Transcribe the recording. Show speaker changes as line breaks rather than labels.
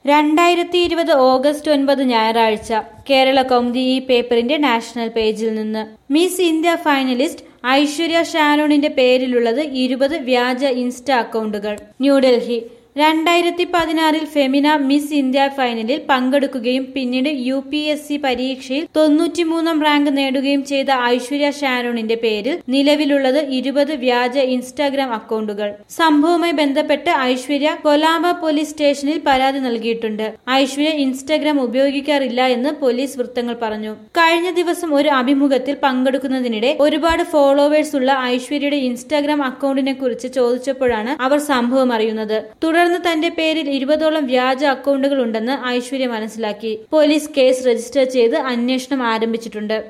രണ്ടായിരത്തി ഇരുപത് ഓഗസ്റ്റ് ഒൻപത് ഞായറാഴ്ച കേരള കൗമുദി ഈ പേപ്പറിന്റെ നാഷണൽ പേജിൽ നിന്ന് മിസ് ഇന്ത്യ ഫൈനലിസ്റ്റ് ഐശ്വര്യ ഷാരോണിന്റെ പേരിലുള്ളത് ഇരുപത് വ്യാജ ഇൻസ്റ്റ അക്കൗണ്ടുകൾ ന്യൂഡൽഹി രണ്ടായിരത്തി പതിനാറിൽ ഫെമിന മിസ് ഇന്ത്യ ഫൈനലിൽ പങ്കെടുക്കുകയും പിന്നീട് യു പി എസ് സി പരീക്ഷയിൽ തൊണ്ണൂറ്റിമൂന്നാം റാങ്ക് നേടുകയും ചെയ്ത ഐശ്വര്യ ഷാരോണിന്റെ പേരിൽ നിലവിലുള്ളത് ഇരുപത് വ്യാജ ഇൻസ്റ്റാഗ്രാം അക്കൗണ്ടുകൾ സംഭവവുമായി ബന്ധപ്പെട്ട് ഐശ്വര്യ കൊലാബ പോലീസ് സ്റ്റേഷനിൽ പരാതി നൽകിയിട്ടുണ്ട് ഐശ്വര്യ ഇൻസ്റ്റാഗ്രാം ഉപയോഗിക്കാറില്ല എന്ന് പോലീസ് വൃത്തങ്ങൾ പറഞ്ഞു കഴിഞ്ഞ ദിവസം ഒരു അഭിമുഖത്തിൽ പങ്കെടുക്കുന്നതിനിടെ ഒരുപാട് ഫോളോവേഴ്സ് ഉള്ള ഐശ്വര്യയുടെ ഇൻസ്റ്റാഗ്രാം അക്കൗണ്ടിനെ കുറിച്ച് ചോദിച്ചപ്പോഴാണ് അവർ സംഭവം അറിയുന്നത് തുടർന്ന് തന്റെ പേരിൽ ഇരുപതോളം വ്യാജ അക്കൗണ്ടുകൾ ഉണ്ടെന്ന് ഐശ്വര്യ മനസ്സിലാക്കി പോലീസ് കേസ് രജിസ്റ്റർ ചെയ്ത് അന്വേഷണം ആരംഭിച്ചിട്ടുണ്ട്